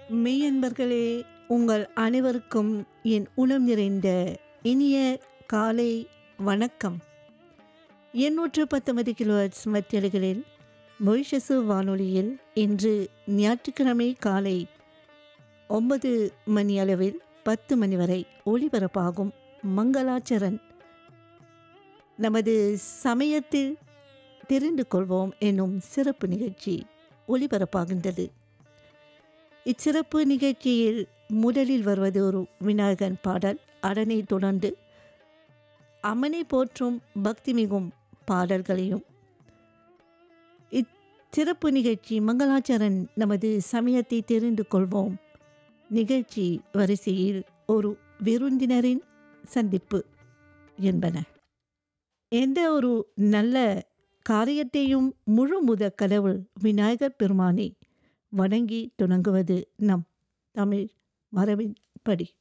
மெய்யன்பர்களே உங்கள் அனைவருக்கும் என் உளம் நிறைந்த இனிய காலை வணக்கம் எண்ணூற்று பத்தொன்பது கிலோஹெர்ட்ஸ் மத்தியலைகளில் மொரிஷசு வானொலியில் இன்று ஞாயிற்றுக்கிழமை காலை ஒன்பது மணி அளவில் பத்து மணி வரை ஒளிபரப்பாகும் மங்களாச்சரன் நமது சமயத்தில் தெரிந்து கொள்வோம் என்னும் சிறப்பு நிகழ்ச்சி ஒளிபரப்பாகின்றது இச்சிறப்பு நிகழ்ச்சியில் முதலில் வருவது ஒரு விநாயகன் பாடல் அதனை தொடர்ந்து அம்மனை போற்றும் பக்தி மிகும் பாடல்களையும் இச்சிறப்பு நிகழ்ச்சி மங்களாச்சரன் நமது சமயத்தை தெரிந்து கொள்வோம் நிகழ்ச்சி வரிசையில் ஒரு விருந்தினரின் சந்திப்பு என்பன எந்த ஒரு நல்ல காரியத்தையும் முழு முத கடவுள் விநாயகர் பெருமானை வணங்கி தொடங்குவது நம் தமிழ் மரபின்படி